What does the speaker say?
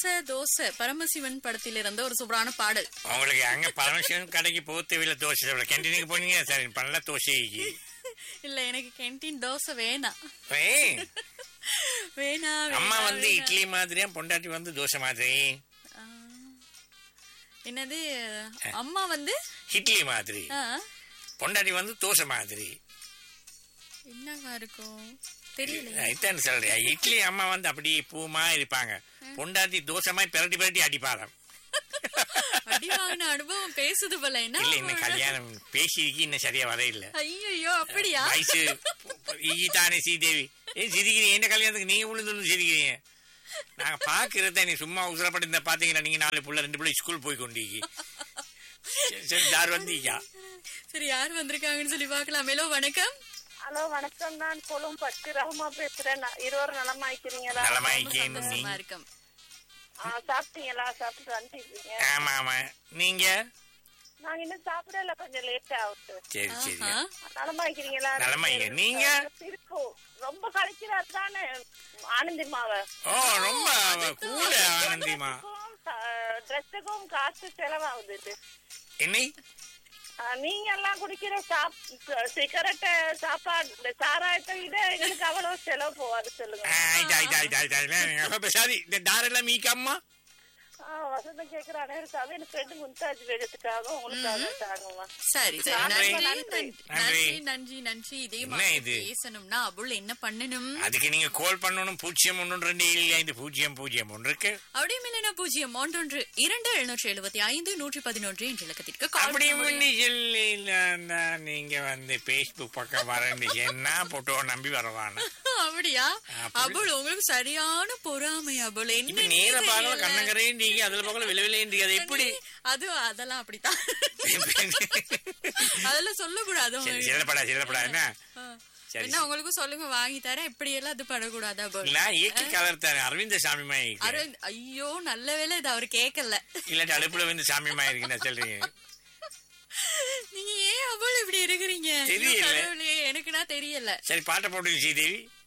தோசை தோசை பரமசிவன் படத்தில் இருந்த ஒரு சூப்பரான பாடல் உங்களுக்கு அங்க பரமசிவன் கடைக்கு போக தேவையில்ல தோசை சாப்பிட கேன்டீனுக்கு போனீங்க சரி பண்ணல தோசை இல்ல எனக்கு கேன்டீன் தோசை வேணாம் ஏய், வேணா அம்மா வேணா, வந்து வேணா. இட்லி மாதிரியா பொண்டாட்டி வந்து தோசை மாதிரி ஆ. என்னது அம்மா வந்து இட்லி மாதிரி ஆ, பொண்டாட்டி வந்து தோசை மாதிரி என்னவா இருக்கும் தெரியல இதான் சொல்றேன் இட்லி அம்மா வந்து அப்படி பூமா இருப்பாங்க பொண்டாட்டி தோசை மாதிரி பிரட்டி பிரட்டி அடிப்பாராம் அடி வாங்கின அனுபவம் பேசுது போல என்ன இல்ல இன்னும் கல்யாணம் பேசிருக்கு இன்னும் சரியா வர இல்ல ஐயோ அப்படியா வயசு ஈதானே ஸ்ரீதேவி ஏன் சிரிக்கிறீங்க என்ன கல்யாணத்துக்கு நீங்க விழுந்து சிரிக்கிறீங்க நாங்க பாக்குறத நீ சும்மா உசரப்பட்டு இந்த பாத்தீங்கன்னா நீங்க நாலு புள்ள ரெண்டு பிள்ளை ஸ்கூல் போய் கொண்டீங்க சரி, சரி யார் வந்தீங்க சரி யார் வந்திருக்காங்கன்னு சொல்லி பார்க்கலாம் ஹலோ வணக்கம் ஹலோ வணக்கம் நான் கொழும் பட்டு ரஹ்மா பேசுறேன் ந- இருவரும் நலமாய்க்கிறீங்களா நலமாயிக்கேன் நீ சந்தோஷமா இருக்கும் ஆ, சாப்பிட்டீங்களா சாப்பிட்டு வந்துட்டீங்க ஆமா ஆமா நீங்க நாங்க இன்னும் சாப்பிடல கொஞ்சம் லேட் ஆகுது சரி சரி ஆஹா. நலமாய்க்கிறீங்களா நலமாய்க்கிறேன். நீங்க? இருக்கும் ரொம்ப கழிக்கிறாரு தானே ஆனந்தி மாவ ஓ ரொம்ப கூட ஆனந்திமா ட்ரெஸ்ஸுக்கும் காசு செலவாகுது இது. என்னை ஆ, நீங்க எல்லாம் குடிக்கிற சாப் சிகரெட்டை சாப்பாடு இந்த சாராயத்தை விட எங்களுக்கு அவ்வளவு செலவு போவாது சொல்லுங்க ஆ, ஆயிட்டு ஆயிட்டு ஆயிட்டு ஆயிட்டு ஆயிட்டு அப்ப சரி இந்த தாரெல்லாம் மீக்கம்மா ஆ, வசந்தம் கேக்குறானே இருக்காது எனக்கு ஃப்ரெண்டு முன்தாஜ் வேகத்துக்காக உங்களுக்காக தாங்குமா சரி சரி நன்றி. நன்றி நன்றி. நன்றி நன்றி நன்றி இதே என்ன மாதிரி இது? பேசணும்னா அபுள் என்ன பண்ணணும் அதுக்கு நீங்க கால் பண்ணணும் பூஜ்ஜியம் ஒன்று ரெண்டு ஏழு ஐந்து பூஜ்ஜியம் பூஜ்ஜியம் ஒன்று இருக்கு அப்படியே இல்லைனா பூஜ்ஜியம் ஒன்றொன்று இரண்டு எழுநூற்றி எழுபத்தி ஐந்து நூற்றி பதினொன்று என்ற இலக்கத்திற்கு கால் அப்படி பண்ண முடியும். முன்னி சொல்லி நீங்க வந்து பேஸ்புக் பக்கம் வரேன்னு என்ன போட்டோ நம்பி வரவான அப்படியா அப்படி. அபுள் உங்களுக்கு சரியான பொறாமை அபுள் இப்ப என்ன நேர பார்க்கல கண்ணங்கரையும் அதுல பக்கம் விலை விலையும் அது எப்படி அது அதெல்லாம் அப்படித்தான் அதெல்லாம் சொல்லக்கூடாது சரி உங்களுக்கு. சிறப்படா சிறப்படா என்ன ஆ. சரி என்ன உங்களுக்கு சொல்லுங்க வாங்கி தரேன் இப்படி எல்லாம் அது படக்கூடாது அபுள் நான் இயக்கி கலர் தானே அரவிந்த சாமி மாதிரி அரவிந்த் ஐயோ நல்ல வேளை இது அவர் கேட்கல இல்லாட்டி அடுப்புல வந்து சாமி மாதிரி இருக்குன்னு சொல்றீங்க நீங்க ஏன் அபுள் இப்படி இருக்கிறீங்க தெரியல. ஐயோ, கடவுளே, எனக்குனா தெரியல சரி பாட்டை போட்டு ஸ்ரீதேவி